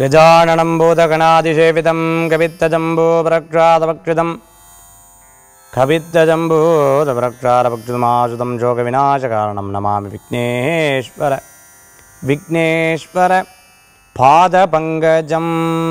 गजाननं भूतगणादिसेवितं कवित्तजम्बूपरक्षादपक्षितं कवित्तजम्बूतपरक्षादपक्षितमाश्रितं शोकविनाशकारणं नमामि विघ्नेश्वर विघ्नेश्वर பாதபங்கஜம்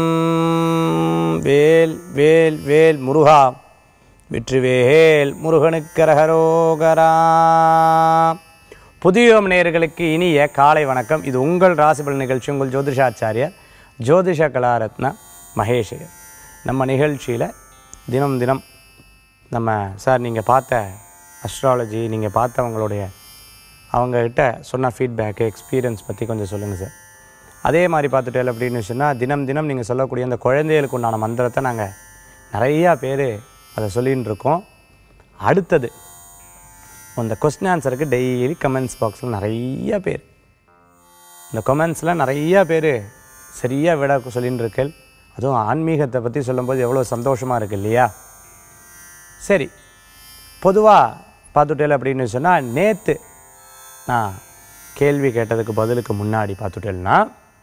வேல் வேல் வேல் முருகா வெற்றிவேல் முருகனுக்கரகரோகரா புதியோம் நேயர்களுக்கு இனிய காலை வணக்கம் இது உங்கள் ராசிபல் நிகழ்ச்சி உங்கள் ஜோதிஷாச்சாரியர் ஜோதிஷ கலாரத்ன மகேஷர் நம்ம நிகழ்ச்சியில் தினம் தினம் நம்ம சார் நீங்கள் பார்த்த அஸ்ட்ராலஜி நீங்கள் பார்த்தவங்களுடைய அவங்கக்கிட்ட சொன்ன ஃபீட்பேக்கு எக்ஸ்பீரியன்ஸ் பற்றி கொஞ்சம் சொல்லுங்கள் சார் அதே மாதிரி பார்த்துட்டேன் அப்படின்னு சொன்னால் தினம் தினம் நீங்கள் சொல்லக்கூடிய அந்த குழந்தைகளுக்கு உண்டான மந்திரத்தை நாங்கள் நிறையா பேர் அதை சொல்லின்னு இருக்கோம் அடுத்தது அந்த கொஸ்டின் ஆன்சருக்கு டெய்லி கமெண்ட்ஸ் பாக்ஸில் நிறைய பேர் இந்த கமெண்ட்ஸில் நிறைய பேர் சரியாக விட சொல்லின்னு இருக்கேன் அதுவும் ஆன்மீகத்தை பற்றி சொல்லும்போது எவ்வளோ சந்தோஷமாக இருக்கு இல்லையா சரி பொதுவாக பார்த்துட்டேன் அப்படின்னு சொன்னால் நேற்று நான் கேள்வி கேட்டதுக்கு பதிலுக்கு முன்னாடி பார்த்துட்டேன்னா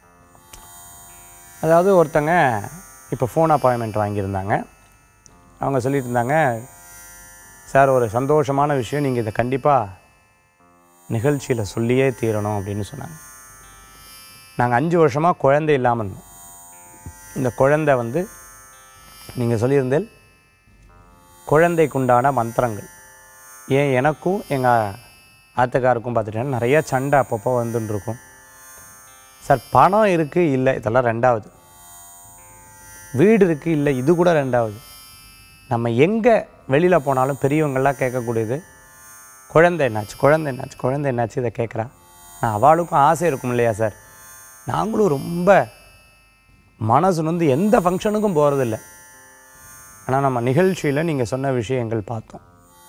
அதாவது ஒருத்தங்க இப்போ ஃபோன் அப்பாயின்மெண்ட் வாங்கியிருந்தாங்க அவங்க சொல்லிட்டு இருந்தாங்க சார் ஒரு சந்தோஷமான விஷயம் நீங்கள் இதை கண்டிப்பாக நிகழ்ச்சியில் சொல்லியே தீரணும் அப்படின்னு சொன்னாங்க நாங்கள் அஞ்சு வருஷமாக குழந்தை இல்லாமல் இருந்தோம் இந்த குழந்தை வந்து நீங்கள் சொல்லியிருந்தேன் குழந்தைக்குண்டான மந்திரங்கள் ஏன் எனக்கும் எங்கள் ஆத்துக்காருக்கும் பார்த்துட்டேன்னா நிறைய சண்டை அப்பப்போ வந்துன்னு இருக்கும் சார் பணம் இருக்குது இல்லை இதெல்லாம் ரெண்டாவது வீடு இருக்குது இல்லை இது கூட ரெண்டாவது நம்ம எங்கே வெளியில் போனாலும் பெரியவங்கள்லாம் கேட்கக்கூடியது குழந்தை என்னாச்சு குழந்தை என்னாச்சு குழந்தை என்னாச்சு இதை கேட்குறா நான் அவளுக்கும் ஆசை இருக்கும் இல்லையா சார் நாங்களும் ரொம்ப மனசு வந்து எந்த ஃபங்க்ஷனுக்கும் போகிறதில்ல ஆனால் நம்ம நிகழ்ச்சியில் நீங்கள் சொன்ன விஷயங்கள் பார்த்தோம்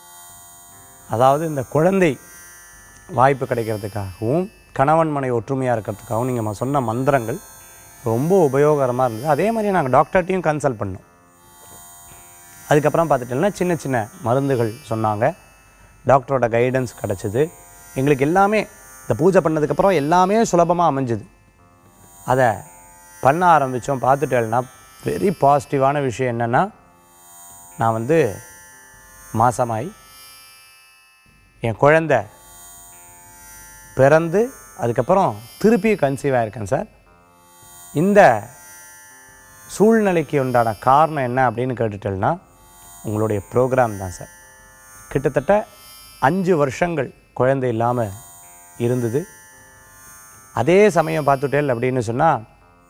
அதாவது இந்த குழந்தை வாய்ப்பு கிடைக்கிறதுக்காகவும் கணவன் மனை ஒற்றுமையாக இருக்கிறதுக்காகவும் நீங்கள் சொன்ன மந்திரங்கள் ரொம்ப உபயோகரமாக இருந்தது அதே மாதிரி நாங்கள் டாக்டர்கிட்டையும் கன்சல்ட் பண்ணோம் அதுக்கப்புறம் பார்த்துட்டீங்கன்னா சின்ன சின்ன மருந்துகள் சொன்னாங்க டாக்டரோட கைடன்ஸ் கிடச்சிது எங்களுக்கு எல்லாமே இந்த பூஜை பண்ணதுக்கப்புறம் எல்லாமே சுலபமாக அமைஞ்சுது அதை பண்ண ஆரம்பித்தோம் பார்த்துட்டேன்னா வெரி பாசிட்டிவான விஷயம் என்னென்னா நான் வந்து மாசமாய் என் குழந்த பிறந்து அதுக்கப்புறம் திருப்பி கன்சீவ் ஆயிருக்கேன் சார் இந்த சூழ்நிலைக்கு உண்டான காரணம் என்ன அப்படின்னு கேட்டுட்டேன்னா உங்களுடைய ப்ரோக்ராம் தான் சார் கிட்டத்தட்ட அஞ்சு வருஷங்கள் குழந்தை இல்லாமல் இருந்தது அதே சமயம் பார்த்துட்டேல் அப்படின்னு சொன்னால்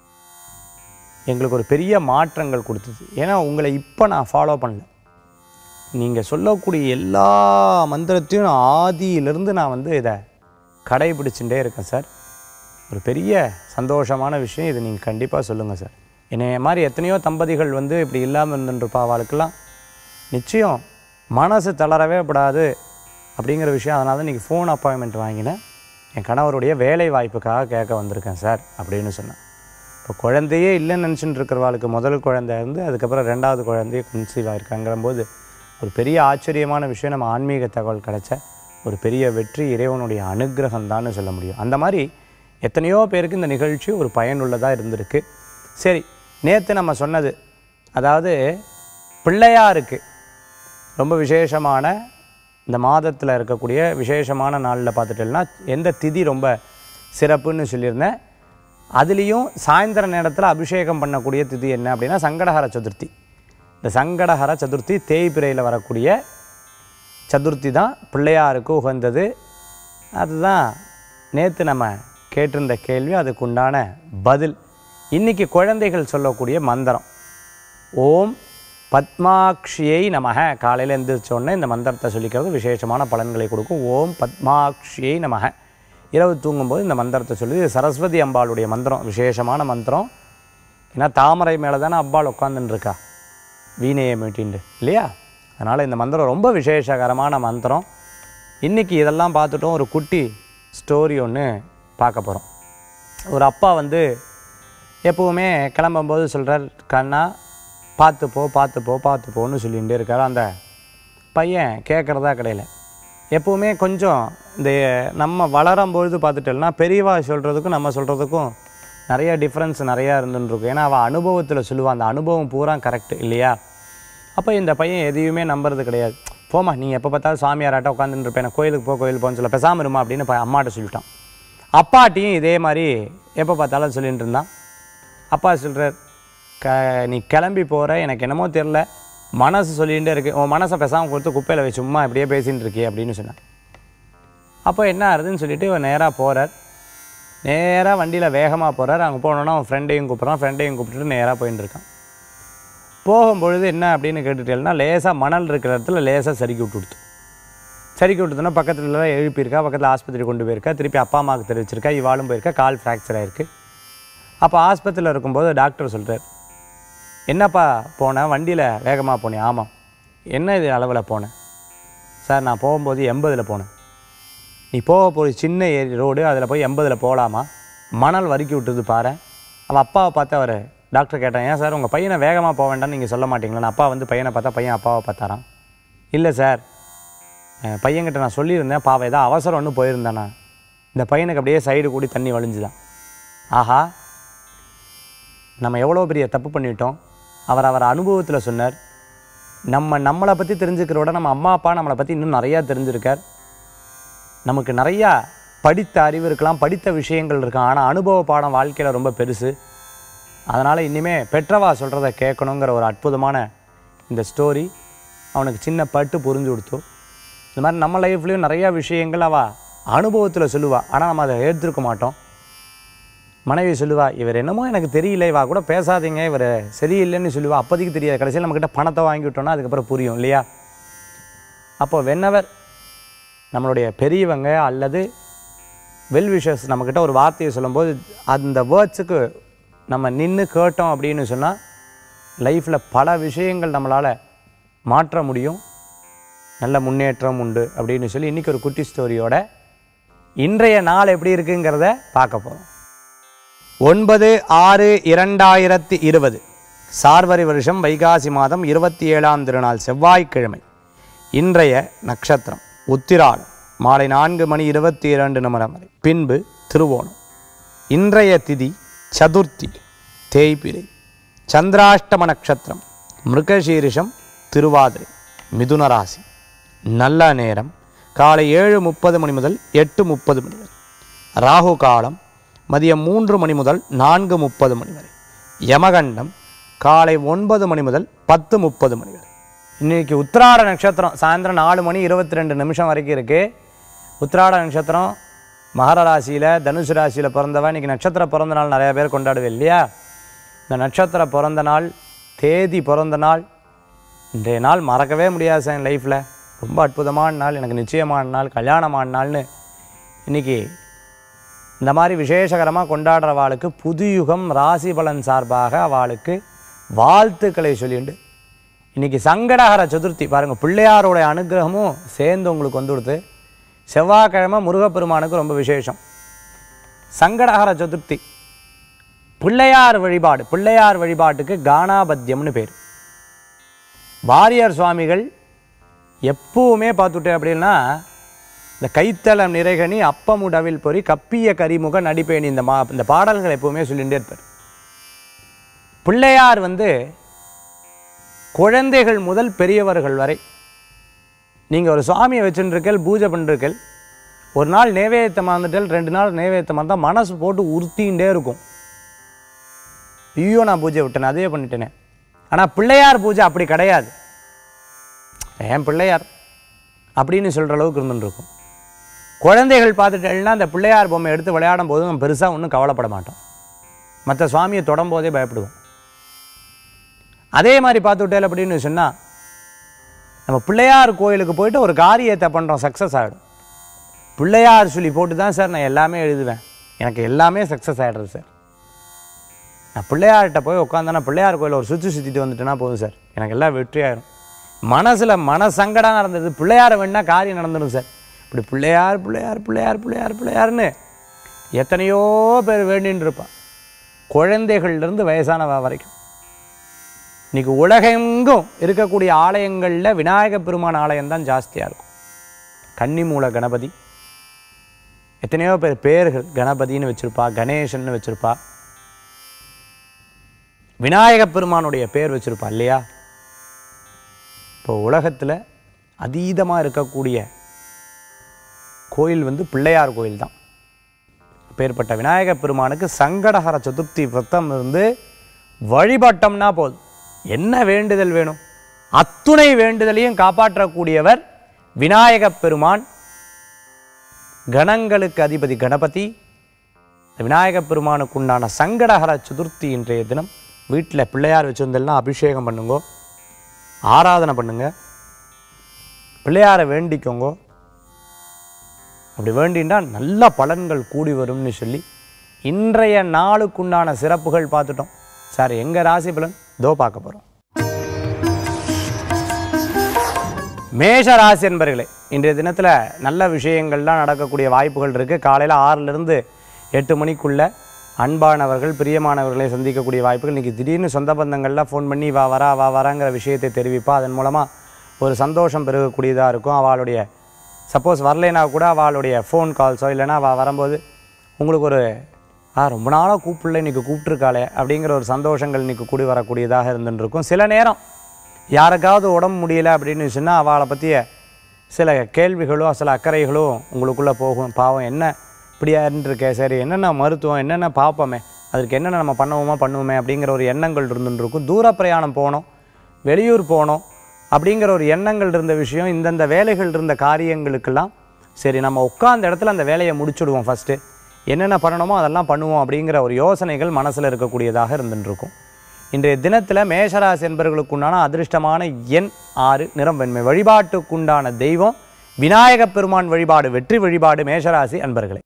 எங்களுக்கு ஒரு பெரிய மாற்றங்கள் கொடுத்தது ஏன்னா உங்களை இப்போ நான் ஃபாலோ பண்ணல நீங்கள் சொல்லக்கூடிய எல்லா மந்திரத்தையும் ஆதியிலிருந்து நான் வந்து இதை கடைபிடிச்சுட்டே இருக்கேன் சார் ஒரு பெரிய சந்தோஷமான விஷயம் இது நீங்கள் கண்டிப்பாக சொல்லுங்கள் சார் என்னைய மாதிரி எத்தனையோ தம்பதிகள் வந்து இப்படி இல்லாமல் இருந்துருப்பா அவளுக்கெல்லாம் நிச்சயம் மனசு தளரவே கூடாது அப்படிங்கிற விஷயம் அதனால தான் இன்றைக்கி ஃபோன் அப்பாயின்மெண்ட் வாங்கினேன் என் கணவருடைய வேலை வாய்ப்புக்காக கேட்க வந்திருக்கேன் சார் அப்படின்னு சொன்னேன் இப்போ குழந்தையே இல்லைன்னு நினச்சிட்டு இருக்கிறவாளுக்கு முதல் குழந்தை இருந்து அதுக்கப்புறம் ரெண்டாவது குழந்தைய கன்சீவ் ஆகிருக்காங்கிற போது ஒரு பெரிய ஆச்சரியமான விஷயம் நம்ம ஆன்மீக தகவல் கிடைச்ச ஒரு பெரிய வெற்றி இறைவனுடைய அனுகிரகம் தான் சொல்ல முடியும் அந்த மாதிரி எத்தனையோ பேருக்கு இந்த நிகழ்ச்சி ஒரு பயனுள்ளதாக இருந்திருக்கு சரி நேற்று நம்ம சொன்னது அதாவது பிள்ளையாருக்கு ரொம்ப விசேஷமான இந்த மாதத்தில் இருக்கக்கூடிய விசேஷமான நாளில் பார்த்துட்டோம்னா எந்த திதி ரொம்ப சிறப்புன்னு சொல்லியிருந்தேன் அதுலேயும் சாயந்தர நேரத்தில் அபிஷேகம் பண்ணக்கூடிய திதி என்ன அப்படின்னா சங்கடஹர சதுர்த்தி இந்த சங்கடஹர சதுர்த்தி தேய்பிரையில் வரக்கூடிய சதுர்த்தி தான் பிள்ளையாருக்கு உகந்தது அதுதான் நேற்று நம்ம கேட்டிருந்த கேள்வி அதுக்கு உண்டான பதில் இன்றைக்கி குழந்தைகள் சொல்லக்கூடிய மந்திரம் ஓம் பத்மாக்ஷியை நமக காலையில் எழுந்திரிச்சோடனே இந்த மந்திரத்தை சொல்லிக்கிறது விசேஷமான பலன்களை கொடுக்கும் ஓம் பத்மாக்ஷியை நமக இரவு தூங்கும்போது இந்த மந்திரத்தை சொல்லி இது சரஸ்வதி அம்பாளுடைய மந்திரம் விசேஷமான மந்திரம் ஏன்னா தாமரை மேலே தானே அம்பாள் உட்காந்துன்னு இருக்கா வீணையை மீட்டின்ட்டு இல்லையா அதனால் இந்த மந்திரம் ரொம்ப விசேஷகரமான மந்திரம் இன்றைக்கி இதெல்லாம் பார்த்துட்டோம் ஒரு குட்டி ஸ்டோரி ஒன்று பார்க்க போகிறோம் ஒரு அப்பா வந்து எப்போவுமே கிளம்பும்போது சொல்கிறார் கண்ணா பார்த்து போ பார்த்து போ பார்த்து போன்னு சொல்லிகிட்டே இருக்கார் அந்த பையன் கேட்குறதா கிடையாது எப்போவுமே கொஞ்சம் இந்த நம்ம வளரும் பொழுது பார்த்துட்டோம்னா பெரியவா சொல்கிறதுக்கும் நம்ம சொல்கிறதுக்கும் நிறைய டிஃப்ரென்ஸ் நிறையா இருந்துன்னு இருக்கும் ஏன்னா அவள் அனுபவத்தில் சொல்லுவாள் அந்த அனுபவம் பூரா கரெக்ட் இல்லையா அப்போ இந்த பையன் எதையுமே நம்புறது கிடையாது போமா நீங்கள் எப்போ பார்த்தாலும் சாமியாராட்ட உட்காந்துட்டு இருப்பேன் நான் கோயிலுக்கு போ கோயிலுக்கு போன்னு சொல்ல பேசாம இருமா அப்படின்னு ப- அம்மாட்ட சொல்லிட்டான் அப்பாட்டியும் இதே மாதிரி எப்போ பார்த்தாலும் சொல்லிட்டு இருந்தான் அப்பா சொல்கிறார் க நீ கிளம்பி போகிற எனக்கு என்னமோ தெரில மனசு சொல்லிகிட்டே இருக்கு உன் மனசை பேசாமல் கொடுத்து குப்பையில் வச்சு சும்மா இப்படியே பேசின்னு இருக்கியே அப்படின்னு சொன்னான் அப்போ என்ன ஆகுதுன்னு சொல்லிட்டு இவன் நேராக போகிறார் நேராக வண்டியில் வேகமாக போகிறார் அங்கே போனோன்னா அவன் ஃப்ரெண்டையும் கூப்பிட்றான் ஃப்ரெண்டையும் கூப்பிட்டுட்டு நேராக போயின்னு இருக்கான் போகும்பொழுது என்ன அப்படின்னு கேட்டுட்டேன்னா லேசாக மணல் இருக்கிற இடத்துல லேசாக சறுக்கி விட்டு கொடுத்து சறுக்கி விட்டுதுன்னா பக்கத்துல எல்லாம் எழுப்பியிருக்கா பக்கத்தில் ஆஸ்பத்திரி கொண்டு போயிருக்கா திருப்பி அப்பா அம்மாவுக்கு தெரிவிச்சிருக்கா இவாளும் போயிருக்கா கால் ஃப்ராக்சர் ஆயிருக்கு அப்போ ஆஸ்பத்திரியில் இருக்கும்போது டாக்டர் சொல்கிறார் என்னப்பா போனேன் வண்டியில் வேகமாக போனேன் ஆமாம் என்ன இது அளவில் போனேன் சார் நான் போகும்போது எண்பதில் போனேன் நீ போக போய் சின்ன ஏரி ரோடு அதில் போய் எண்பதில் போகலாமா மணல் வறுக்கி விட்டுது பாரு அவள் அப்பாவை பார்த்து அவர் டாக்டர் கேட்டேன் ஏன் சார் உங்கள் பையனை வேகமாக போக வேண்டாம்னு நீங்கள் சொல்ல மாட்டீங்களா அப்பா வந்து பையனை பார்த்தா பையன் அப்பாவை பார்த்தாராம் இல்லை சார் என் பையன்கிட்ட நான் சொல்லியிருந்தேன் பாவம் ஏதோ அவசரம்னு போயிருந்தேண்ணா இந்த பையனுக்கு அப்படியே சைடு கூடி தண்ணி வழிஞ்சுதான் ஆஹா நம்ம எவ்வளோ பெரிய தப்பு பண்ணிட்டோம் அவர் அவர் அனுபவத்தில் சொன்னார் நம்ம நம்மளை பற்றி தெரிஞ்சுக்கிறத விட நம்ம அம்மா அப்பா நம்மளை பற்றி இன்னும் நிறையா தெரிஞ்சிருக்கார் நமக்கு நிறையா படித்த அறிவு இருக்கலாம் படித்த விஷயங்கள் இருக்கலாம் ஆனால் அனுபவ பாடம் வாழ்க்கையில் ரொம்ப பெருசு அதனால் இனிமே பெற்றவா சொல்கிறத கேட்கணுங்கிற ஒரு அற்புதமான இந்த ஸ்டோரி அவனுக்கு சின்ன பட்டு புரிஞ்சு கொடுத்து இந்த மாதிரி நம்ம லைஃப்லேயும் நிறையா விஷயங்கள் அவள் அனுபவத்தில் சொல்லுவா ஆனால் நம்ம அதை எடுத்துருக்க மாட்டோம் மனைவி சொல்லுவா இவர் என்னமோ எனக்கு தெரியல இவா கூட பேசாதீங்க இவர் சரியில்லைன்னு சொல்லுவா அப்போதைக்கு தெரியாது கடைசியில் நம்மக்கிட்ட பணத்தை வாங்கி விட்டோம்னா அதுக்கப்புறம் புரியும் இல்லையா அப்போ வென்னவர் நம்மளுடைய பெரியவங்க அல்லது வெல் விஷஸ் நம்மக்கிட்ட ஒரு வார்த்தையை சொல்லும்போது அந்த வேர்ட்ஸுக்கு நம்ம நின்று கேட்டோம் அப்படின்னு சொன்னால் லைஃப்பில் பல விஷயங்கள் நம்மளால் மாற்ற முடியும் நல்ல முன்னேற்றம் உண்டு அப்படின்னு சொல்லி இன்றைக்கி ஒரு குட்டி ஸ்டோரியோட இன்றைய நாள் எப்படி இருக்குங்கிறத பார்க்க போகிறோம் ஒன்பது ஆறு இரண்டாயிரத்தி இருபது சார்வரி வருஷம் வைகாசி மாதம் இருபத்தி ஏழாம் திருநாள் செவ்வாய்க்கிழமை இன்றைய நட்சத்திரம் உத்திராடம் மாலை நான்கு மணி இருபத்தி இரண்டு நிமிடம் வரை பின்பு திருவோணம் இன்றைய திதி சதுர்த்தி தேய்பிரை சந்திராஷ்டம நட்சத்திரம் மிருகசீரிஷம் திருவாதிரை மிதுன ராசி நல்ல நேரம் காலை ஏழு முப்பது மணி முதல் எட்டு முப்பது மணி வரை ராகு காலம் மதியம் மூன்று மணி முதல் நான்கு முப்பது மணி வரை யமகண்டம் காலை ஒன்பது மணி முதல் பத்து முப்பது மணி வரை இன்னைக்கு உத்திராட நட்சத்திரம் சாயந்தரம் நாலு மணி இருபத்தி ரெண்டு நிமிஷம் வரைக்கும் இருக்குது உத்திராட நட்சத்திரம் மகர ராசியில் தனுசு ராசியில் பிறந்தவன் இன்னைக்கு நட்சத்திர பிறந்த நாள் நிறைய பேர் கொண்டாடுவேன் இல்லையா இந்த நட்சத்திர பிறந்த நாள் தேதி பிறந்த நாள் இன்றைய நாள் மறக்கவே முடியாது சார் என் லைஃப்பில் ரொம்ப அற்புதமான நாள் எனக்கு நிச்சயமான நாள் கல்யாணமான நாள்னு இன்றைக்கி இந்த மாதிரி விசேஷகரமாக கொண்டாடுறவாளுக்கு புதுயுகம் ராசி பலன் சார்பாக அவளுக்கு வாழ்த்துக்களை சொல்லிண்டு இன்றைக்கி சங்கடஹர சதுர்த்தி பாருங்கள் பிள்ளையாரோட அனுகிரகமும் சேர்ந்து உங்களுக்கு வந்து கொடுத்து செவ்வாய்க்கிழமை முருகப்பெருமானுக்கு ரொம்ப விசேஷம் சங்கடஹர சதுர்த்தி பிள்ளையார் வழிபாடு பிள்ளையார் வழிபாட்டுக்கு கானாபத்தியம்னு பேர் வாரியர் சுவாமிகள் எப்பவுமே பார்த்துட்டேன் அப்படின்னா இந்த கைத்தலம் நிறைகனி அப்பமுடவில் பொறி கப்பிய கரிமுக நடிப்பேணி இந்த மா இந்த பாடல்கள் எப்பவுமே சொல்லிகிட்டே இருப்பார் பிள்ளையார் வந்து குழந்தைகள் முதல் பெரியவர்கள் வரை நீங்கள் ஒரு சுவாமியை வச்சுருக்கல் பூஜை பண்ணிருக்கல் ஒரு நாள் நைவேத்தியம் வந்துட்டல் ரெண்டு நாள் நைவேத்தியம் வந்தால் மனசு போட்டு உறுத்திக்கிட்டே இருக்கும் ஐயோ நான் பூஜை விட்டேன் அதே பண்ணிட்டேனே ஆனால் பிள்ளையார் பூஜை அப்படி கிடையாது ஏன் பிள்ளையார் அப்படின்னு சொல்கிற அளவுக்கு இருந்துட்டு இருக்கும் குழந்தைகள் பார்த்துட்டேன்னா அந்த பிள்ளையார் பொம்மை எடுத்து விளையாடும் போது நம்ம பெருசாக ஒன்றும் கவலைப்பட மாட்டோம் மற்ற சுவாமியை தொடும் போதே பயப்படுவோம் அதே மாதிரி பார்த்துட்டேல் அப்படின்னு சொன்னால் நம்ம பிள்ளையார் கோயிலுக்கு போயிட்டு ஒரு காரியத்தை பண்ணுறோம் சக்ஸஸ் ஆகிடும் பிள்ளையார் சொல்லி போட்டு தான் சார் நான் எல்லாமே எழுதுவேன் எனக்கு எல்லாமே சக்ஸஸ் ஆகிடுறது சார் நான் பிள்ளையார்கிட்ட போய் உட்காந்தேன்னா பிள்ளையார் கோயிலில் ஒரு சுற்றி சுற்றிட்டு வந்துட்டேன்னா போதும் சார் எனக்கு எல்லாம் வெற்றி ஆயிரும் மனசில் மன சங்கடம் நடந்தது பிள்ளையார் வேணா காரியம் நடந்துடும் சார் இப்படி பிள்ளையார் பிள்ளையார் பிள்ளையார் பிள்ளையார் பிள்ளையார்னு எத்தனையோ பேர் வேண்டின்னு இருப்பான் குழந்தைகள்லேருந்து வயசானவ வரைக்கும் இன்னைக்கு உலகெங்கும் இருக்கக்கூடிய ஆலயங்களில் விநாயக பெருமான் ஆலயம் தான் ஜாஸ்தியாக இருக்கும் கன்னிமூல கணபதி எத்தனையோ பேர் பேர்கள் கணபதின்னு வச்சுருப்பா கணேசன்னு வச்சுருப்பா விநாயகப் பெருமானுடைய பேர் வச்சுருப்பா இல்லையா இப்போ உலகத்தில் அதீதமாக இருக்கக்கூடிய கோயில் வந்து பிள்ளையார் கோயில் தான் அப்பேற்பட்ட விநாயகப் பெருமானுக்கு சங்கடஹர சதுர்த்தி விரதம் இருந்து வழிபட்டோம்னா போதும் என்ன வேண்டுதல் வேணும் அத்துணை வேண்டுதலையும் காப்பாற்றக்கூடியவர் விநாயகப் பெருமான் கணங்களுக்கு அதிபதி கணபதி இந்த விநாயகப் பெருமானுக்கு உண்டான சங்கடஹர சதுர்த்தி இன்றைய தினம் வீட்டில் பிள்ளையார் வச்சுருந்தெல்லாம் அபிஷேகம் பண்ணுங்கோ ஆராதனை பண்ணுங்க பிள்ளையாரை வேண்டிக்கோங்க அப்படி வேண்டினா நல்ல பலன்கள் கூடி வரும்னு சொல்லி இன்றைய நாளுக்குண்டான சிறப்புகள் பார்த்துட்டோம் சார் எங்கள் ராசி பலன் தோ பார்க்க போகிறோம் மேஷ ராசி என்பர்களே இன்றைய தினத்தில் நல்ல விஷயங்கள்லாம் நடக்கக்கூடிய வாய்ப்புகள் இருக்குது காலையில் ஆறிலிருந்து எட்டு மணிக்குள்ள அன்பானவர்கள் பிரியமானவர்களை சந்திக்கக்கூடிய வாய்ப்புகள் இன்றைக்கி திடீர்னு சொந்த பந்தங்கள்லாம் ஃபோன் பண்ணி வா வரா வா வராங்கிற விஷயத்தை தெரிவிப்பா அதன் மூலமாக ஒரு சந்தோஷம் பெருகக்கூடியதாக இருக்கும் அவளுடைய சப்போஸ் வரலைனா கூட அவளுடைய ஃபோன் கால்ஸோ இல்லைன்னா அவள் வரும்போது உங்களுக்கு ஒரு ஆ ரொம்ப நாளாக கூப்பிடல இன்றைக்கி கூப்பிட்ருக்காளே அப்படிங்கிற ஒரு சந்தோஷங்கள் இன்றைக்கி கூடி வரக்கூடியதாக இருந்துட்டு இருக்கும் சில நேரம் யாருக்காவது உடம்பு முடியல அப்படின்னு சொன்னால் அவளை பற்றிய சில கேள்விகளோ சில அக்கறைகளோ உங்களுக்குள்ளே போகும் பாவம் என்ன இப்படியா இருந்துருக்கே சரி என்னென்ன மருத்துவம் என்னென்ன பார்ப்போமே அதுக்கு என்னென்ன நம்ம பண்ணுவோமா பண்ணுவோமே அப்படிங்கிற ஒரு எண்ணங்கள் இருந்துட்டு இருக்கும் தூர பிரயாணம் போனோம் வெளியூர் போனோம் அப்படிங்கிற ஒரு எண்ணங்கள் இருந்த விஷயம் இந்தந்த வேலைகள் இருந்த காரியங்களுக்கெல்லாம் சரி நம்ம உட்கார்ந்த இடத்துல அந்த வேலையை முடிச்சுடுவோம் ஃபஸ்ட்டு என்னென்ன பண்ணணுமோ அதெல்லாம் பண்ணுவோம் அப்படிங்கிற ஒரு யோசனைகள் மனசில் இருக்கக்கூடியதாக இருந்துட்டு இருக்கும் இன்றைய தினத்தில் மேஷராசி என்பவர்களுக்குண்டான அதிர்ஷ்டமான எண் ஆறு நிறம் வெண்மை வழிபாட்டுக்குண்டான தெய்வம் விநாயகப் பெருமான் வழிபாடு வெற்றி வழிபாடு மேஷராசி அன்பர்களே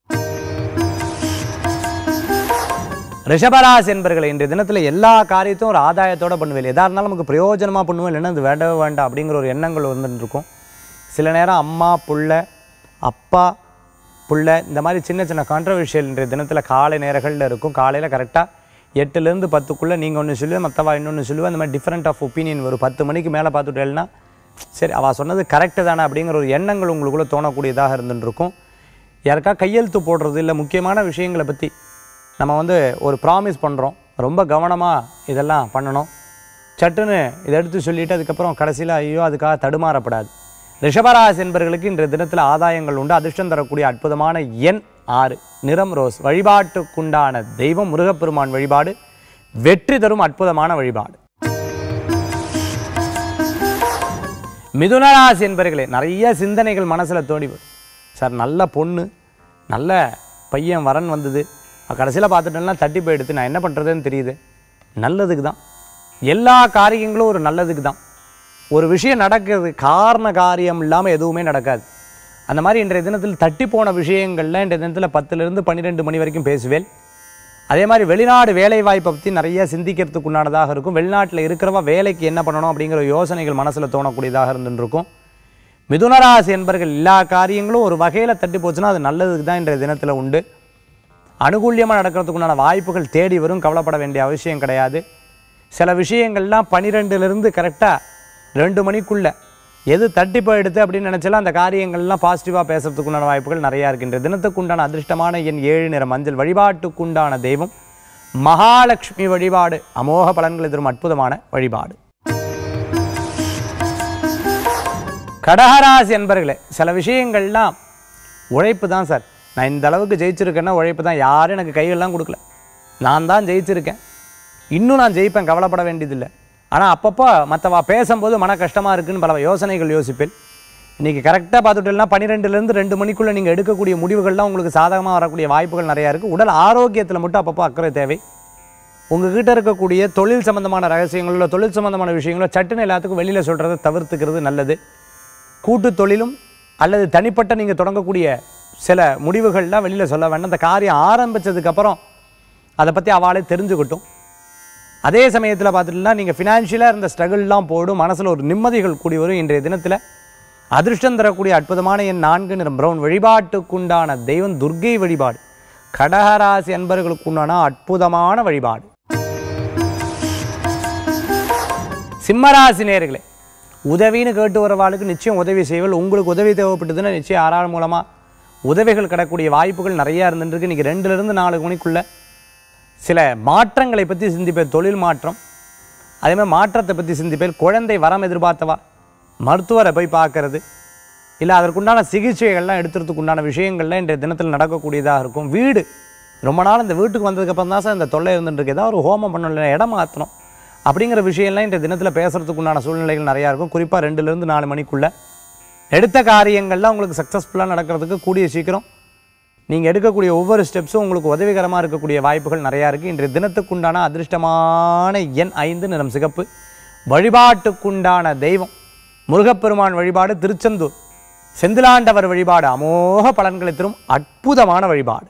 ரிஷபராசி என்பர்களை இன்றைய தினத்தில் எல்லா காரியத்தையும் ஒரு ஆதாயத்தோட பண்ணுவேன் எதா இருந்தாலும் நமக்கு பிரயோஜனமாக பண்ணுவேன் இல்லைன்னா அது வேண்டவே வேண்டாம் அப்படிங்கிற ஒரு எண்ணங்கள் வந்துட்டு இருக்கும் சில நேரம் அம்மா புள்ள அப்பா புள்ள இந்த மாதிரி சின்ன சின்ன கான்ட்ரவர்ஷியல் இன்றைய தினத்தில் காலை நேரங்களில் இருக்கும் காலையில் கரெக்டாக எட்டுலேருந்து பத்துக்குள்ளே நீங்கள் ஒன்று சொல்லுவேன் மற்றவா இன்னொன்று சொல்லுவேன் அந்த மாதிரி டிஃப்ரெண்ட் ஆஃப் ஒப்பீனியன் வரும் பத்து மணிக்கு மேலே பார்த்துட்டேன்னா சரி அவள் சொன்னது கரெக்டு தானே அப்படிங்கிற ஒரு எண்ணங்கள் உங்களுக்குள்ளே தோணக்கூடியதாக இருந்துட்டு இருக்கும் யாருக்கா கையெழுத்து போடுறது இல்லை முக்கியமான விஷயங்களை பற்றி நம்ம வந்து ஒரு ப்ராமிஸ் பண்ணுறோம் ரொம்ப கவனமாக இதெல்லாம் பண்ணணும் சட்டுன்னு இதை எடுத்து சொல்லிவிட்டு அதுக்கப்புறம் கடைசியில் ஐயோ அதுக்காக தடுமாறப்படாது ரிஷபராசி என்பவர்களுக்கு இன்றைய தினத்தில் ஆதாயங்கள் உண்டு அதிர்ஷ்டம் தரக்கூடிய அற்புதமான எண் ஆறு நிறம் ரோஸ் வழிபாட்டுக்குண்டான தெய்வம் முருகப்பெருமான் வழிபாடு வெற்றி தரும் அற்புதமான வழிபாடு மிதுனராசி என்பர்களே நிறைய சிந்தனைகள் மனசில் தோடி வரும் சார் நல்ல பொண்ணு நல்ல பையன் வரன் வந்தது கடைசியில் பார்த்துட்டேன்னா தட்டி போயிடுத்து நான் என்ன பண்ணுறதுன்னு தெரியுது நல்லதுக்கு தான் எல்லா காரியங்களும் ஒரு நல்லதுக்கு தான் ஒரு விஷயம் நடக்கிறது காரண காரியம் இல்லாமல் எதுவுமே நடக்காது அந்த மாதிரி இன்றைய தினத்தில் தட்டி போன விஷயங்கள்ல இன்றைய தினத்தில் பத்துலேருந்து பன்னிரெண்டு மணி வரைக்கும் பேசுவேன் அதே மாதிரி வெளிநாடு வேலை வாய்ப்பை பற்றி நிறைய சிந்திக்கிறதுக்கு உண்டானதாக இருக்கும் வெளிநாட்டில் இருக்கிறவா வேலைக்கு என்ன பண்ணணும் அப்படிங்கிற யோசனைகள் மனசில் தோணக்கூடியதாக இருந்துட்டு இருக்கும் மிதுனராசி என்பர்கள் எல்லா காரியங்களும் ஒரு வகையில் தட்டி போச்சுன்னா அது நல்லதுக்கு தான் இன்றைய தினத்தில் உண்டு அனுகூல்யமாக நடக்கிறதுக்கு உண்டான வாய்ப்புகள் தேடி வரும் கவலைப்பட வேண்டிய அவசியம் கிடையாது சில விஷயங்கள்லாம் பன்னிரெண்டுலேருந்து கரெக்டாக ரெண்டு மணிக்குள்ள எது தட்டி போயிடுது அப்படின்னு நினச்சாலும் அந்த காரியங்கள்லாம் பாசிட்டிவாக பேசுறதுக்கு உண்டான வாய்ப்புகள் நிறையா இருக்கின்ற தினத்துக்கு உண்டான அதிர்ஷ்டமான என் ஏழு நிற மஞ்சள் வழிபாட்டுக்குண்டான தெய்வம் மகாலட்சுமி வழிபாடு அமோக பலன்களை தரும் அற்புதமான வழிபாடு கடகராசி என்பர்களே சில விஷயங்கள்லாம் உழைப்பு தான் சார் நான் இந்த அளவுக்கு ஜெயிச்சிருக்கேன்னா உழைப்பு தான் யாரும் எனக்கு கையெல்லாம் கொடுக்கல நான் தான் ஜெயிச்சிருக்கேன் இன்னும் நான் ஜெயிப்பேன் கவலைப்பட வேண்டியதில்லை ஆனால் அப்பப்போ மற்றவா பேசும்போது மன கஷ்டமாக இருக்குன்னு பல யோசனைகள் யோசிப்பேன் இன்றைக்கி கரெக்டாக பார்த்துட்டோம்னா பன்னிரெண்டுலேருந்து ரெண்டு மணிக்குள்ளே நீங்கள் எடுக்கக்கூடிய முடிவுகள்லாம் உங்களுக்கு சாதகமாக வரக்கூடிய வாய்ப்புகள் நிறையா இருக்குது உடல் ஆரோக்கியத்தில் மட்டும் அப்பப்போ அக்கறை தேவை உங்ககிட்ட இருக்கக்கூடிய தொழில் சம்பந்தமான ரகசியங்களோ தொழில் சம்பந்தமான விஷயங்களோ சட்டுன்னு எல்லாத்துக்கும் வெளியில் சொல்கிறத தவிர்த்துக்கிறது நல்லது கூட்டு தொழிலும் அல்லது தனிப்பட்ட நீங்கள் தொடங்கக்கூடிய சில முடிவுகள்லாம் வெளியில் சொல்ல வேண்டாம் அந்த காரியம் ஆரம்பித்ததுக்கப்புறம் அதை பற்றி அவளே தெரிஞ்சுக்கிட்டும் அதே சமயத்தில் பார்த்துட்டுனா நீங்கள் ஃபினான்ஷியலாக இருந்த ஸ்ட்ரகிள்லாம் போடும் மனசில் ஒரு நிம்மதிகள் கூடி வரும் இன்றைய தினத்தில் அதிர்ஷ்டம் தரக்கூடிய அற்புதமான என் நான்கு நிறம் பிரவுன் வழிபாட்டுக்குண்டான தெய்வம் துர்க்கை வழிபாடு கடகராசி அன்பர்களுக்குண்டான அற்புதமான வழிபாடு சிம்மராசி நேர்களே உதவின்னு கேட்டு வரவாளுக்கு நிச்சயம் உதவி செய்வல் உங்களுக்கு உதவி தேவைப்பட்டதுன்னா நிச்சயம் யாரால் மூலமாக உதவிகள் கிடக்கூடிய வாய்ப்புகள் நிறையா இருந்துருக்கு இன்றைக்கி ரெண்டுலேருந்து நாலு மணிக்குள்ளே சில மாற்றங்களை பற்றி சிந்திப்பேன் தொழில் மாற்றம் அதே மாதிரி மாற்றத்தை பற்றி சிந்திப்பேன் குழந்தை வரம் எதிர்பார்த்தவா மருத்துவரை போய் பார்க்கறது இல்லை அதற்குண்டான சிகிச்சைகள்லாம் எடுத்துறதுக்கு உண்டான விஷயங்கள்லாம் இன்றைய தினத்தில் நடக்கக்கூடியதாக இருக்கும் வீடு ரொம்ப நாள் இந்த வீட்டுக்கு வந்ததுக்கப்புறம் தான் சார் இந்த தொல்லை இருந்துட்டு இருக்கு ஏதாவது ஒரு ஹோமம் பண்ணணும் இல்லை இடம் மாற்றணும் அப்படிங்கிற விஷயம்லாம் இன்றைய தினத்தில் பேசுறதுக்கு உண்டான சூழ்நிலைகள் நிறையா இருக்கும் குறிப்பாக ரெண்டுலேருந்து நாலு மணிக்குள்ளே எடுத்த காரியங்கள்லாம் உங்களுக்கு சக்ஸஸ்ஃபுல்லாக நடக்கிறதுக்கு கூடிய சீக்கிரம் நீங்கள் எடுக்கக்கூடிய ஒவ்வொரு ஸ்டெப்ஸும் உங்களுக்கு உதவிகரமாக இருக்கக்கூடிய வாய்ப்புகள் நிறையா இருக்குது இன்றைய தினத்துக்குண்டான அதிர்ஷ்டமான எண் ஐந்து நிறம் சிகப்பு வழிபாட்டுக்குண்டான தெய்வம் முருகப்பெருமான் வழிபாடு திருச்செந்தூர் செந்திலாண்டவர் வழிபாடு அமோக பலன்களை தரும் அற்புதமான வழிபாடு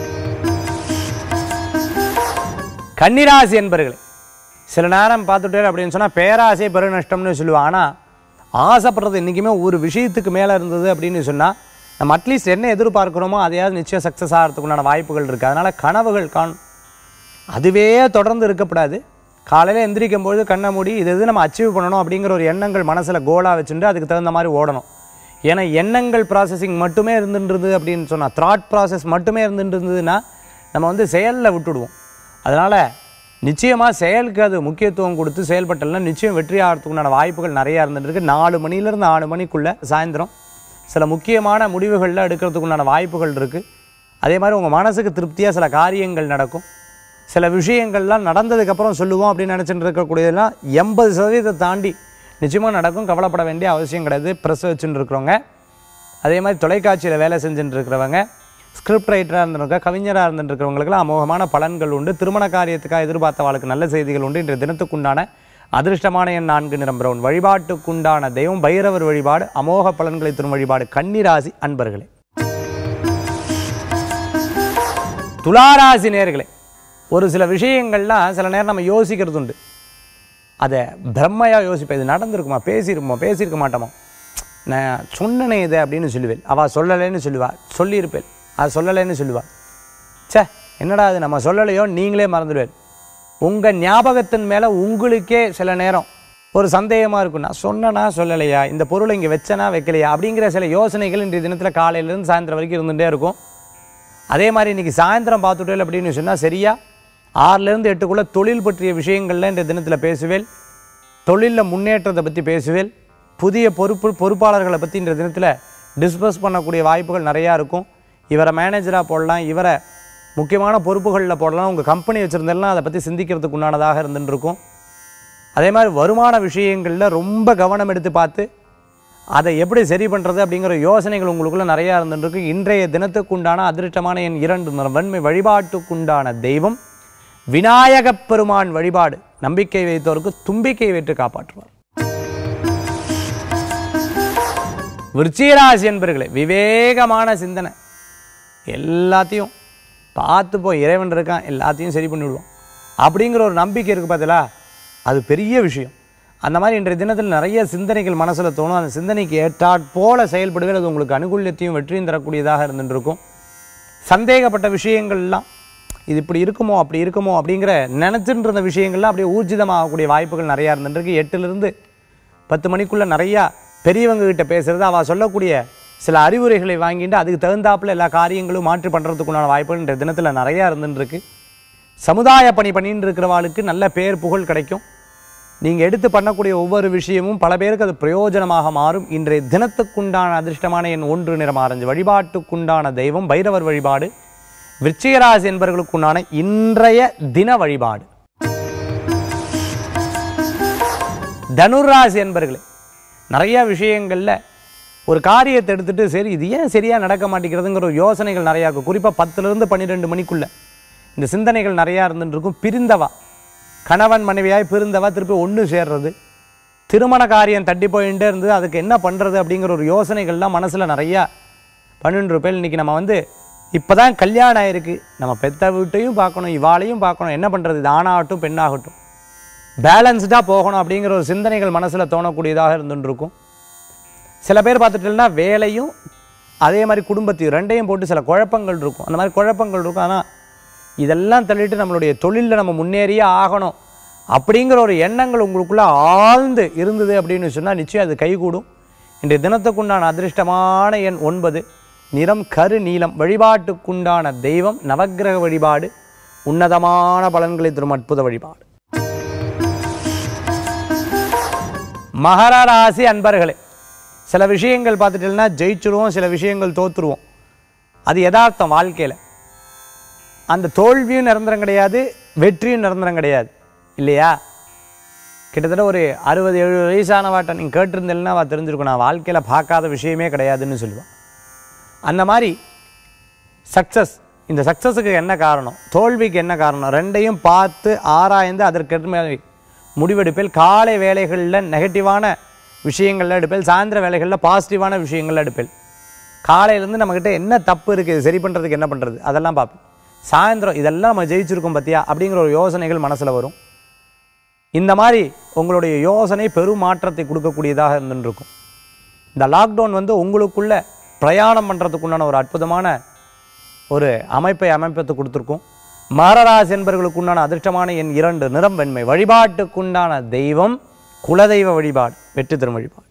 கன்னிராசி என்பர்களே சில நேரம் பார்த்துட்டே அப்படின்னு சொன்னால் பேராசை பெருநஷ்டம்னு சொல்லுவான் ஆனால் ஆசைப்படுறது என்றைக்குமே ஒரு விஷயத்துக்கு மேலே இருந்தது அப்படின்னு சொன்னால் நம்ம அட்லீஸ்ட் என்ன எதிர்பார்க்குறோமோ அதையாவது நிச்சயம் சக்ஸஸ் ஆகிறதுக்கு உண்டான வாய்ப்புகள் இருக்குது அதனால் கனவுகள் காணும் அதுவே தொடர்ந்து இருக்கக்கூடாது காலையில் எந்திரிக்கும் பொழுது கண்ணை மூடி இது எது நம்ம அச்சீவ் பண்ணணும் அப்படிங்கிற ஒரு எண்ணங்கள் மனசில் கோலாக வச்சுட்டு அதுக்கு தகுந்த மாதிரி ஓடணும் ஏன்னா எண்ணங்கள் ப்ராசஸிங் மட்டுமே இருந்துன்றது அப்படின்னு சொன்னால் த்ராட் ப்ராசஸ் மட்டுமே இருந்துட்டு இருந்ததுன்னா நம்ம வந்து செயலில் விட்டுடுவோம் அதனால் நிச்சயமாக செயலுக்கு அது முக்கியத்துவம் கொடுத்து செயல்பட்டல்னா நிச்சயம் வெற்றி ஆகிறதுக்குண்டான வாய்ப்புகள் நிறையா இருந்துட்டு இருக்கு நாலு மணிலேருந்து ஆறு மணிக்குள்ளே சாயந்தரம் சில முக்கியமான முடிவுகளில் எடுக்கிறதுக்குண்டான வாய்ப்புகள் இருக்குது அதே மாதிரி உங்கள் மனசுக்கு திருப்தியாக சில காரியங்கள் நடக்கும் சில விஷயங்கள்லாம் நடந்ததுக்கப்புறம் சொல்லுவோம் அப்படின்னு நினச்சிட்டு இருக்கக்கூடியதெல்லாம் எண்பது சதவீதத்தை தாண்டி நிச்சயமாக நடக்கும் கவலைப்பட வேண்டிய அவசியம் கிடையாது ப்ரெஸ் வச்சுட்டு இருக்கிறவங்க அதே மாதிரி தொலைக்காட்சியில் வேலை செஞ்சுட்டு இருக்கிறவங்க ஸ்கிரிப்ட் ரைட்டராக இருந்திருக்க கவிஞராக இருந்துட்டு இருக்கிறவங்களுக்குலாம் அமோகமான பலன்கள் உண்டு திருமண காரியத்துக்காக எதிர்பார்த்தவாளுக்கு நல்ல செய்திகள் உண்டு இன்றைய தினத்துக்குண்டான அதிர்ஷ்டமான எண் நான்கு நிறம் பிரவுன் வழிபாட்டுக்குண்டான தெய்வம் பைரவர் வழிபாடு அமோக பலன்களை தரும் வழிபாடு கன்னிராசி அன்பர்களே துளாராசி நேர்களே ஒரு சில விஷயங்கள்லாம் சில நேரம் நம்ம யோசிக்கிறது உண்டு அதை பிரம்மையாக யோசிப்பேன் இது நடந்திருக்குமா பேசியிருக்குமா பேசியிருக்க மாட்டோமா நான் சொன்னனே இதை அப்படின்னு சொல்லுவேன் அவள் சொல்லலைன்னு சொல்லுவா சொல்லியிருப்பேன் அது சொல்லலைன்னு சொல்லுவா ச்சே என்னடா அது நம்ம சொல்லலையோ நீங்களே மறந்துடுவேன் உங்கள் ஞாபகத்தின் மேலே உங்களுக்கே சில நேரம் ஒரு சந்தேகமாக இருக்கும் நான் சொன்னனா சொல்லலையா இந்த பொருளை இங்கே வச்சனா வைக்கலையா அப்படிங்கிற சில யோசனைகள் இன்றைய தினத்தில் காலையிலேருந்து சாயந்தரம் வரைக்கும் இருந்துகிட்டே இருக்கும் அதே மாதிரி இன்றைக்கி சாயந்தரம் பார்த்துட்டேன் அப்படின்னு சொன்னால் சரியா ஆறுலேருந்து எட்டுக்குள்ளே தொழில் பற்றிய விஷயங்கள்ல இந்த தினத்தில் பேசுவேன் தொழிலில் முன்னேற்றத்தை பற்றி பேசுவேன் புதிய பொறுப்பு பொறுப்பாளர்களை பற்றி இந்த தினத்தில் டிஸ்பஸ் பண்ணக்கூடிய வாய்ப்புகள் நிறையா இருக்கும் இவரை மேனேஜராக போடலாம் இவரை முக்கியமான பொறுப்புகளில் போடலாம் உங்கள் கம்பெனி வச்சுருந்தெல்லாம் அதை பற்றி சிந்திக்கிறதுக்கு உண்டானதாக இருந்துட்டு இருக்கும் அதே மாதிரி வருமான விஷயங்களில் ரொம்ப கவனம் எடுத்து பார்த்து அதை எப்படி சரி பண்ணுறது அப்படிங்கிற யோசனைகள் உங்களுக்குள்ள நிறையா இருந்துருக்கு இன்றைய தினத்துக்குண்டான அதிர்ஷ்டமான என் இரண்டு நிறம் வெண்மை வழிபாட்டுக்குண்டான தெய்வம் விநாயகப் பெருமான் வழிபாடு நம்பிக்கை வைத்தோருக்கு தும்பிக்கை வைத்து காப்பாற்றுவார் விருச்சிகராசி என்பர்களே விவேகமான சிந்தனை எல்லாத்தையும் பார்த்து போய் இறைவன் இருக்கான் எல்லாத்தையும் சரி பண்ணிவிடுவோம் அப்படிங்கிற ஒரு நம்பிக்கை இருக்குது பார்த்தீங்களா அது பெரிய விஷயம் அந்த மாதிரி இன்றைய தினத்தில் நிறைய சிந்தனைகள் மனசில் தோணும் அந்த சிந்தனைக்கு ஏற்றாற் போல செயல்படுவது அது உங்களுக்கு அனுகூல்யத்தையும் வெற்றியும் தரக்கூடியதாக இருந்துட்டு இருக்கும் சந்தேகப்பட்ட விஷயங்கள்லாம் இது இப்படி இருக்குமோ அப்படி இருக்குமோ அப்படிங்கிற நினச்சிட்டு இருந்த விஷயங்கள்லாம் அப்படியே ஊர்ஜிதமாகக்கூடிய வாய்ப்புகள் நிறையா இருந்துருக்கு எட்டுலேருந்து பத்து மணிக்குள்ளே நிறையா பெரியவங்க கிட்ட பேசுறது அவள் சொல்லக்கூடிய சில அறிவுரைகளை வாங்கிட்டு அதுக்கு தகுந்தாப்புல எல்லா காரியங்களும் மாற்றி பண்ணுறதுக்குண்டான வாய்ப்புகள் இன்றைய தினத்தில் நிறையா இருந்துருக்கு சமுதாய பணி பண்ணிட்டு இருக்கிறவாளுக்கு நல்ல பேர் புகழ் கிடைக்கும் நீங்கள் எடுத்து பண்ணக்கூடிய ஒவ்வொரு விஷயமும் பல பேருக்கு அது பிரயோஜனமாக மாறும் இன்றைய தினத்துக்குண்டான அதிர்ஷ்டமான என் ஒன்று நிறம் ஆரஞ்சு வழிபாட்டுக்குண்டான தெய்வம் பைரவர் வழிபாடு விருச்சிகராசி என்பவர்களுக்குண்டான இன்றைய தின வழிபாடு தனுராசி என்பர்களே நிறைய விஷயங்களில் ஒரு காரியத்தை எடுத்துட்டு சரி இது ஏன் சரியாக நடக்க மாட்டேங்கிறதுங்கிற ஒரு யோசனைகள் நிறையா இருக்கும் குறிப்பாக பத்துலேருந்து பன்னிரெண்டு மணிக்குள்ள இந்த சிந்தனைகள் நிறையா இருந்துட்டு இருக்கும் பிரிந்தவா கணவன் மனைவியாய் பிரிந்தவா திருப்பி ஒன்று சேர்றது திருமண காரியம் தட்டி போயிட்டே இருந்தது அதுக்கு என்ன பண்ணுறது அப்படிங்கிற ஒரு யோசனைகள்லாம் மனசில் நிறையா பன்னெண்டு பேர் இன்றைக்கி நம்ம வந்து இப்போ தான் கல்யாணம் ஆயிருக்கு நம்ம பெத்த வீட்டையும் பார்க்கணும் இவாளையும் பார்க்கணும் என்ன பண்ணுறது இது ஆணாகட்டும் பெண்ணாகட்டும் பேலன்ஸ்டாக போகணும் அப்படிங்கிற ஒரு சிந்தனைகள் மனசில் தோணக்கூடியதாக இருந்துட்டு இருக்கும் சில பேர் பார்த்துட்டீங்கன்னா வேலையும் அதே மாதிரி குடும்பத்தையும் ரெண்டையும் போட்டு சில குழப்பங்கள் இருக்கும் அந்த மாதிரி குழப்பங்கள் இருக்கும் ஆனால் இதெல்லாம் தள்ளிட்டு நம்மளுடைய தொழிலில் நம்ம முன்னேறியே ஆகணும் அப்படிங்கிற ஒரு எண்ணங்கள் உங்களுக்குள்ள ஆழ்ந்து இருந்தது அப்படின்னு சொன்னால் நிச்சயம் அது கைகூடும் இன்றைய தினத்துக்குண்டான அதிர்ஷ்டமான எண் ஒன்பது நிறம் கரு நீலம் வழிபாட்டுக்குண்டான தெய்வம் நவக்கிரக வழிபாடு உன்னதமான பலன்களை தரும் அற்புத வழிபாடு மகர ராசி அன்பர்களே சில விஷயங்கள் பார்த்துட்டீங்கன்னா ஜெயிச்சிருவோம் சில விஷயங்கள் தோத்துருவோம் அது யதார்த்தம் வாழ்க்கையில் அந்த தோல்வியும் நிரந்தரம் கிடையாது வெற்றியும் நிரந்தரம் கிடையாது இல்லையா கிட்டத்தட்ட ஒரு அறுபது எழுபது வயசானவாட்ட நீங்கள் கேட்டிருந்தேன்னா அவள் தெரிஞ்சிருக்கும் நான் வாழ்க்கையில் பார்க்காத விஷயமே கிடையாதுன்னு சொல்லுவாள் அந்த மாதிரி சக்ஸஸ் இந்த சக்ஸஸுக்கு என்ன காரணம் தோல்விக்கு என்ன காரணம் ரெண்டையும் பார்த்து ஆராய்ந்து அதற்கு முடிவெடுப்பில் காலை வேலைகளில் நெகட்டிவான விஷயங்கள்ல எடுப்பேன் சாயந்தர வேலைகளில் பாசிட்டிவான விஷயங்கள்ல எடுப்பேன் காலையிலேருந்து நம்மக்கிட்ட என்ன தப்பு இருக்குது இது சரி பண்ணுறதுக்கு என்ன பண்ணுறது அதெல்லாம் பார்ப்பேன் சாயந்தரம் இதெல்லாம் நம்ம ஜெயிச்சிருக்கோம் பார்த்தியா அப்படிங்கிற ஒரு யோசனைகள் மனசில் வரும் இந்த மாதிரி உங்களுடைய யோசனை பெரும் மாற்றத்தை கொடுக்கக்கூடியதாக இருந்துருக்கும் இந்த லாக்டவுன் வந்து உங்களுக்குள்ள பிரயாணம் பண்ணுறதுக்குண்டான ஒரு அற்புதமான ஒரு அமைப்பை அமைப்பத்து கொடுத்துருக்கும் மகராசி என்பவர்களுக்கு உண்டான அதிர்ஷ்டமான என் இரண்டு நிறம் வெண்மை வழிபாட்டுக்குண்டான தெய்வம் குலதெய்வ வழிபாடு வெற்றி தரும் வழிபாடு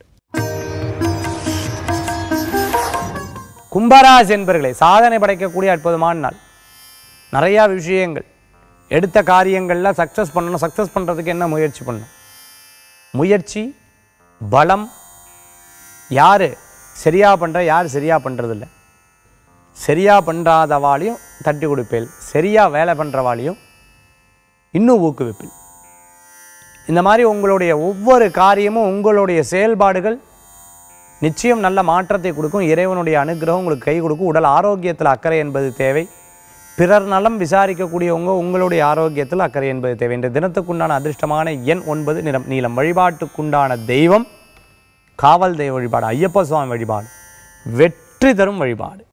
கும்பராசி என்பர்களே சாதனை படைக்கக்கூடிய அற்புதமான நாள் நிறையா விஷயங்கள் எடுத்த காரியங்களில் சக்ஸஸ் பண்ணணும் சக்ஸஸ் பண்ணுறதுக்கு என்ன முயற்சி பண்ணணும் முயற்சி பலம் யார் சரியா பண்ணுற யார் சரியா பண்ணுறதில்ல சரியா பண்ணுறாதவாளையும் தட்டி கொடுப்பேன் சரியா வேலை பண்ணுறவாளையும் இன்னும் ஊக்குவிப்பேன் இந்த மாதிரி உங்களுடைய ஒவ்வொரு காரியமும் உங்களுடைய செயல்பாடுகள் நிச்சயம் நல்ல மாற்றத்தை கொடுக்கும் இறைவனுடைய அனுகிரகம் உங்களுக்கு கை கொடுக்கும் உடல் ஆரோக்கியத்தில் அக்கறை என்பது தேவை பிறர் நலம் விசாரிக்கக்கூடியவங்க உங்களுடைய ஆரோக்கியத்தில் அக்கறை என்பது தேவை இன்று தினத்துக்குண்டான அதிர்ஷ்டமான எண் ஒன்பது நிறம் நீளம் வழிபாட்டுக்குண்டான தெய்வம் காவல் தெய்வ வழிபாடு ஐயப்ப சுவாமி வழிபாடு வெற்றி தரும் வழிபாடு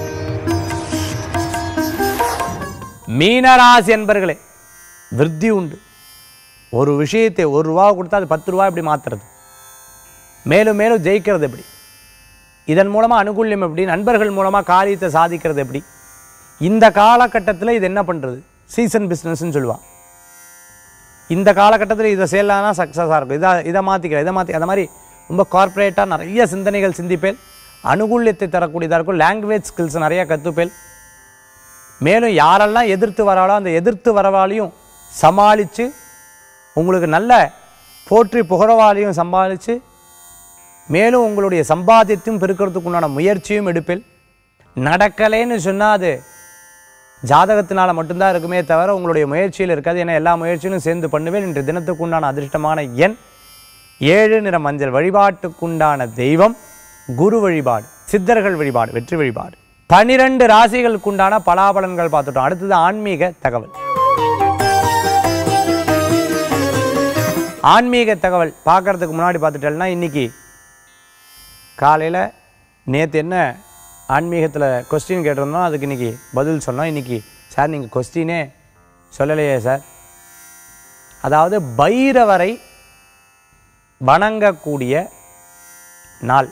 மீனராசி என்பர்களே விருத்தி உண்டு ஒரு விஷயத்தை ஒரு ரூபா கொடுத்தா அது பத்து ரூபா எப்படி மாற்றுறது மேலும் மேலும் ஜெயிக்கிறது எப்படி இதன் மூலமாக அனுகூல்யம் எப்படி நண்பர்கள் மூலமாக காரியத்தை சாதிக்கிறது எப்படி இந்த காலகட்டத்தில் இது என்ன பண்ணுறது சீசன் பிஸ்னஸ்ன்னு சொல்லுவாள் இந்த காலகட்டத்தில் இதை செய்யலாம்னா சக்ஸஸாக இருக்கும் இதை இதை மாற்றிக்கிறேன் இதை மாற்றி அந்த மாதிரி ரொம்ப கார்ப்பரேட்டாக நிறைய சிந்தனைகள் சிந்திப்பேன் அனுகூல்யத்தை தரக்கூடியதாக இருக்கும் லாங்குவேஜ் ஸ்கில்ஸ் நிறைய கற்றுப்பேன் மேலும் யாரெல்லாம் எதிர்த்து வராளோ அந்த எதிர்த்து வரவாளையும் சமாளித்து உங்களுக்கு நல்ல போற்றி புகழவாளையும் சமாளித்து மேலும் உங்களுடைய சம்பாத்தியத்தையும் பெருக்கிறதுக்கு உண்டான முயற்சியும் எடுப்பேன் நடக்கலைன்னு சொன்னால் அது ஜாதகத்தினால மட்டும்தான் இருக்குமே தவிர உங்களுடைய முயற்சியில் இருக்காது ஏன்னா எல்லா முயற்சியிலும் சேர்ந்து பண்ணுவேன் இன்று தினத்துக்கு உண்டான அதிர்ஷ்டமான எண் ஏழு நிற மஞ்சள் வழிபாட்டுக்குண்டான தெய்வம் குரு வழிபாடு சித்தர்கள் வழிபாடு வெற்றி வழிபாடு பனிரெண்டு ராசிகளுக்குண்டான பலாபலன்கள் பார்த்துட்டோம் அடுத்தது ஆன்மீக தகவல் ஆன்மீக தகவல் பார்க்கறதுக்கு முன்னாடி பார்த்துட்டேன்னா இன்னைக்கு காலையில் நேற்று என்ன ஆன்மீகத்தில் கொஸ்டின் கேட்டிருந்தோம் அதுக்கு இன்றைக்கி பதில் சொன்னோம் இன்றைக்கி சார் நீங்கள் கொஸ்டினே சொல்லலையே சார் அதாவது பைரவரை வணங்கக்கூடிய நாள்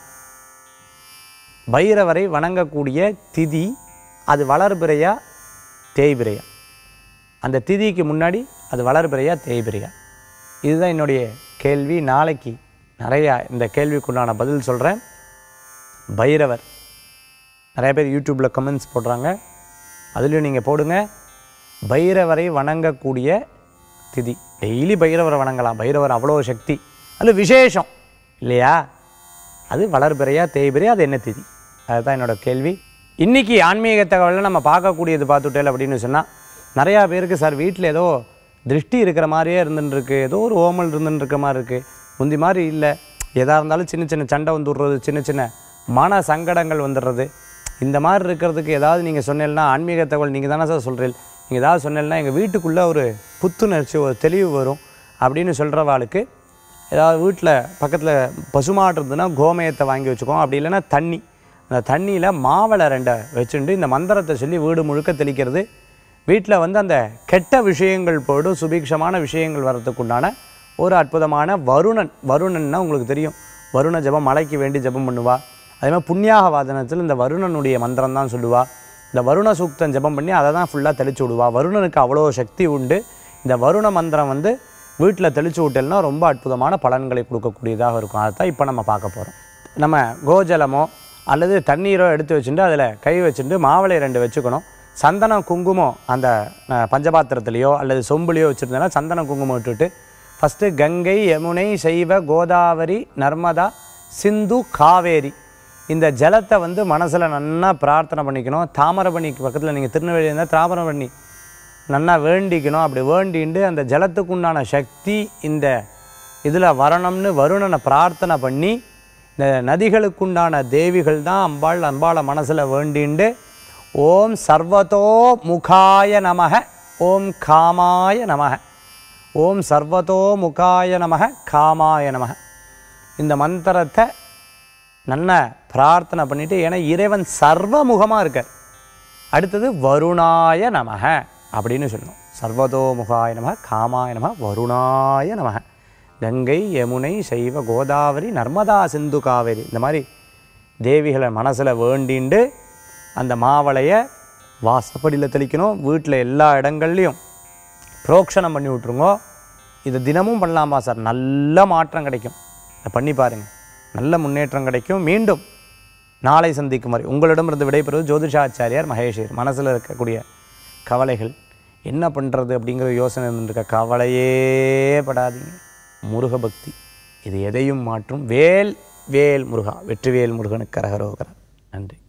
பைரவரை வணங்கக்கூடிய திதி அது வளர்பிறையா தேய்பிறையா அந்த திதிக்கு முன்னாடி அது வளர்பிறையா தேய்பிறையா இதுதான் என்னுடைய கேள்வி நாளைக்கு நிறையா இந்த கேள்விக்குண்டான பதில் சொல்கிறேன் பைரவர் நிறைய பேர் யூடியூப்பில் கமெண்ட்ஸ் போடுறாங்க அதுலேயும் நீங்கள் போடுங்க பைரவரை வணங்கக்கூடிய திதி டெய்லி பைரவரை வணங்கலாம் பைரவர் அவ்வளோ சக்தி அது விசேஷம் இல்லையா அது வளர்பிறையா தேய்பிறையா அது என்ன திதி அதுதான் என்னோட கேள்வி இன்றைக்கி ஆன்மீக தகவலில் நம்ம பார்க்கக்கூடியது பார்த்துட்டேல் அப்படின்னு சொன்னால் நிறையா பேருக்கு சார் வீட்டில் ஏதோ திருஷ்டி இருக்கிற மாதிரியே இருந்துட்டு இருக்கு ஏதோ ஒரு ஓமல் இருந்துட்டு இருக்க மாதிரி இருக்குது முந்தி மாதிரி இல்லை எதாக இருந்தாலும் சின்ன சின்ன சண்டை வந்து விடுறது சின்ன சின்ன மன சங்கடங்கள் வந்துடுறது இந்த மாதிரி இருக்கிறதுக்கு ஏதாவது நீங்கள் சொன்னீங்கன்னா ஆன்மீக தகவல் நீங்கள் தானே சார் சொல்கிறீங்க நீங்கள் ஏதாவது சொன்னீங்கன்னா எங்கள் வீட்டுக்குள்ளே ஒரு புத்துணர்ச்சி ஒரு தெளிவு வரும் அப்படின்னு சொல்கிறவாளுக்கு ஏதாவது வீட்டில் பக்கத்தில் பசுமாடு இருந்ததுன்னா கோமயத்தை வாங்கி வச்சுக்கோம் அப்படி இல்லைன்னா தண்ணி அந்த தண்ணியில் மாவளை ரெண்டை வச்சுட்டு இந்த மந்திரத்தை சொல்லி வீடு முழுக்க தெளிக்கிறது வீட்டில் வந்து அந்த கெட்ட விஷயங்கள் போய்டும் சுபீக்ஷமான விஷயங்கள் வர்றதுக்கு உண்டான ஒரு அற்புதமான வருணன் வருணன்னா உங்களுக்கு தெரியும் வருண ஜபம் மலைக்கு வேண்டி ஜபம் பண்ணுவா அதே மாதிரி புண்ணியாக வாதனத்தில் இந்த வருணனுடைய மந்திரம் தான் சொல்லுவா இந்த வருண சூக்தம் ஜபம் பண்ணி அதை தான் ஃபுல்லாக தெளிச்சு விடுவா வருணனுக்கு அவ்வளோ சக்தி உண்டு இந்த வருண மந்திரம் வந்து வீட்டில் தெளிச்சு விட்டேன்னா ரொம்ப அற்புதமான பலன்களை கொடுக்கக்கூடியதாக இருக்கும் அதை தான் இப்போ நம்ம பார்க்க போகிறோம் நம்ம கோஜலமோ அல்லது தண்ணீரோ எடுத்து வச்சுட்டு அதில் கை வச்சுட்டு மாவளை ரெண்டு வச்சுக்கணும் சந்தனம் குங்குமம் அந்த அஹ், பஞ்சபாத்திரத்துலேயோ அல்லது சொம்புலையோ வச்சுருந்தேன்னா சந்தனம் குங்குமம் விட்டுட்டு ஃபஸ்ட்டு கங்கை யமுனை சைவ கோதாவரி நர்மதா சிந்து காவேரி இந்த ஜலத்தை வந்து மனசில் நன்னா பிரார்த்தனை பண்ணிக்கணும் தாமிரபரணிக்கு பக்கத்தில் நீங்கள் திருநெல்வேலி இருந்தால் தாமிரபரணி நன்னா வேண்டிக்கணும் அப்படி வேண்டிண்டு அந்த ஜலத்துக்கு உண்டான சக்தி இந்த இதில் வரணும்னு வருணனை பிரார்த்தனை பண்ணி இந்த நதிகளுக்குண்டான தேவிகள் தான் அம்பாள் அம்பாளை மனசில் வேண்டிண்டு ஓம் சர்வதோ முகாய நமக ஓம் காமாய நமக ஓம் சர்வதோ முகாய நமக காமாய நமக இந்த மந்திரத்தை நல்ல பிரார்த்தனை பண்ணிட்டு ஏன்னா இறைவன் சர்வமுகமாக இருக்கார் அடுத்தது வருணாய நமக அப்படின்னு சொல்லணும் சர்வதோமுகாய நம காமாய நம வருணாய நமக கங்கை யமுனை சைவ கோதாவரி நர்மதா சிந்து காவேரி இந்த மாதிரி தேவிகளை மனசில் வேண்டிண்டு அந்த மாவளையை வாசப்படியில் தெளிக்கணும் வீட்டில் எல்லா இடங்கள்லையும் புரோக்ஷணம் பண்ணி விட்ருங்கோ இதை தினமும் பண்ணலாமா சார் நல்ல மாற்றம் கிடைக்கும் இதை பண்ணி பாருங்கள் நல்ல முன்னேற்றம் கிடைக்கும் மீண்டும் நாளை சந்திக்கும் வரை உங்களிடமிருந்து விடைபெறுவது ஜோதிஷாச்சாரியார் மகேஷர் மனசில் இருக்கக்கூடிய கவலைகள் என்ன பண்ணுறது அப்படிங்கிற யோசனை இருக்க கவலையே படாதீங்க முருக பக்தி இது எதையும் மாற்றும் வேல் வேல் முருகா வெற்றிவேல் முருகனுக்கு கரகரோகரா நன்றி